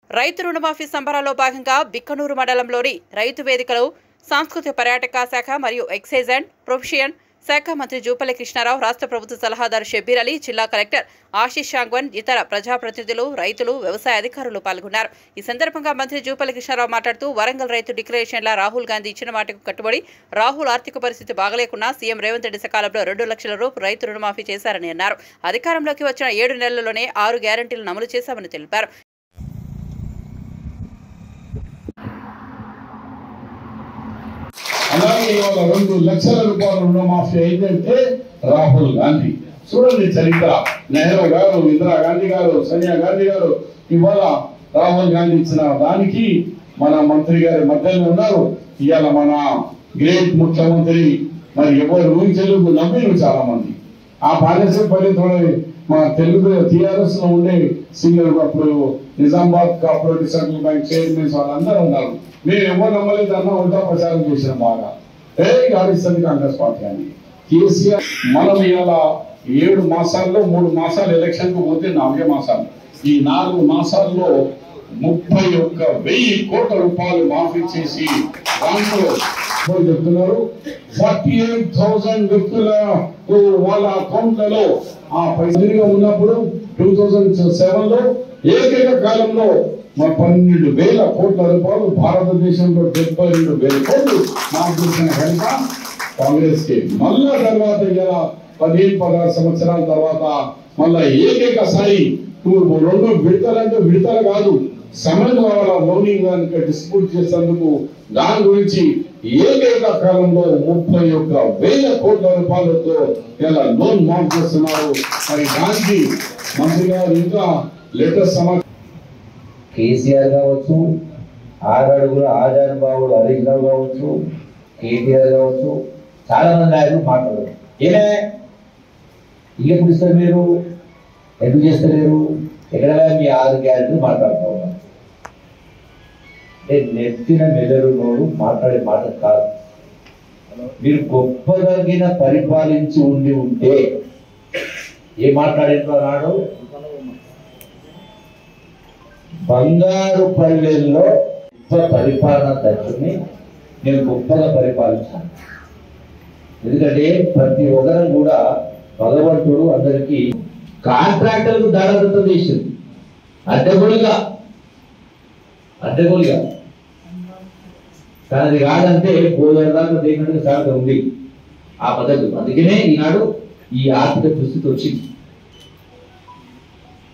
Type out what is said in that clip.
రైతు రుణమాఫీ సంబరాల్లో భాగంగా బిక్కనూరు మండలంలోని రైతు వేదికలో సాంస్కృతిక పర్యాటక శాఖ మరియు ఎక్సైజ్ అండ్ ప్రొఫిషియన్ శాఖ మంత్రి జూపల్లి కృష్ణారావు రాష్ట్ర ప్రభుత్వ సలహాదారు షబ్బీర్ అలీ జిల్లా కలెక్టర్ ఆశీష్ షాంగ్వన్ ఇతర ప్రజాప్రతినిధులు రైతులు వ్యవసాయ అధికారులు పాల్గొన్నారు ఈ సందర్భంగా మంత్రి జూపల్లి కృష్ణారావు మాట్లాడుతూ వరంగల్ రైతు డిక్లరేషన్ల రాహుల్ గాంధీ ఇచ్చిన మాటకు కట్టుబడి రాహుల్ ఆర్థిక పరిస్థితి బాగలేకున్నా సీఎం రేవంత్ రెడ్డి సకాలంలో రెండు లక్షల రూపు రైతు రుణమాఫీ చేశారని అన్నారు అధికారంలోకి వచ్చిన ఏడు నెలల్లోనే ఆరు గ్యారంటీలను అమలు చేశామని తెలిపారు అలాగే ఇవాళ రెండు లక్షల రూపాయల రుణమాఫీ అయిందంటే రాహుల్ గాంధీ చూడండి చరిత్ర నెహ్రూ గారు ఇందిరాగాంధీ గారు సోనియా గాంధీ గారు ఇవాళ రాహుల్ గాంధీ ఇచ్చిన దానికి మన మంత్రి గారి మధ్యలో ఉన్నారు ఇవాళ మన గ్రేట్ ముఖ్యమంత్రి మరి ఎవరు ఊహించలేదు నవ్విరు చాలా మంది ఆ పార్ట్నర్షిప్ ఫలితం మన తెలుగు టిఆర్ఎస్ లో ఉండే సీనియర్ అప్పుడు Nizamabad cooperative central bank chairmans వాళ్ళందరూ ఉన్నారు మేము ఎవరు నమ్మలేదు అన్న ఉల్టా ప్రచారం చేసిన బాగా ఏ గాడిస్తుంది కాంగ్రెస్ పార్టీ అని కేసీఆర్ మనం ఇలా ఏడు మాసాల్లో మూడు మాసాలు ఎలక్షన్ కు పోతే నాలుగే మాసాలు ఈ నాలుగు మాసాల్లో ముప్పై ఒక్క వెయ్యి కోట్ల రూపాయలు మాఫీ చేసి దాంట్లో ఇప్పుడు చెప్తున్నారు ఫార్టీ ఎయిట్ థౌసండ్ వ్యక్తుల వాళ్ళ అకౌంట్లలో ఆ పైసలుగా ఉన్నప్పుడు టూ థౌజండ్ సెవెన్ లో ఏకైక కాలంలో మా పన్నెండు వేల కోట్ల రూపాయలు భారతదేశంలో డెబ్బై రెండు వేల కోట్లు మాకు చేసిన ఘనత కాంగ్రెస్ కి మళ్ళా తర్వాత ఇలా పదిహేను పదహారు సంవత్సరాల తర్వాత మళ్ళా ఏకైక సారి నువ్వు రెండు విడతలంటే విడతలు కాదు సమయం కావాలా లోనింగ్ కనుక డిస్ప్యూట్ చేసేందుకు దాని గురించి ఏకైక కాలంలో ముప్పై ఒక్క వేల కోట్ల రూపాయలతో ఇలా లోన్ మాఫ్ చేస్తున్నారు మరి దానికి మంత్రి గారు ఇంకా లేటెస్ట్ సమాచారం కేసీఆర్ కావచ్చు ఆరు అడుగుల ఆజానుభావుడు హరీష్ రావు కావచ్చు కేటీఆర్ కావచ్చు చాలా మంది నాయకులు మాట్లాడారు ఏమే ఇల్లు ఎప్పుడు ఇస్తారు మీరు ఎందుకు చేస్తలేరు ఎక్కడ మీ ఆరు గ్యారెంటీలు మాట్లాడుతూ ఉన్నారు అంటే నెత్తిన మెదడు నోడు మాట్లాడే మాట కాదు మీరు గొప్పదగిన పరిపాలించి ఉండి ఉంటే ఏం మాట్లాడేంట్లో నాడు బంగారు పల్లెల్లో గొప్ప పరిపాలన దక్షుని నేను గొప్పగా పరిపాలించాను ఎందుకంటే ప్రతి ఒక్కరం కూడా భగవంతుడు అందరికీ కాంట్రాక్టర్కు దాడదంతం చేసింది అడ్డగోలుగా అడ్డగోలుగా కానీ అది కాదంటే గోదావరి దాకా దేనికంటే సాగుతూ ఉంది ఆ పద్ధతి అందుకనే ఈనాడు ఈ ఆర్థిక దుస్థితి వచ్చింది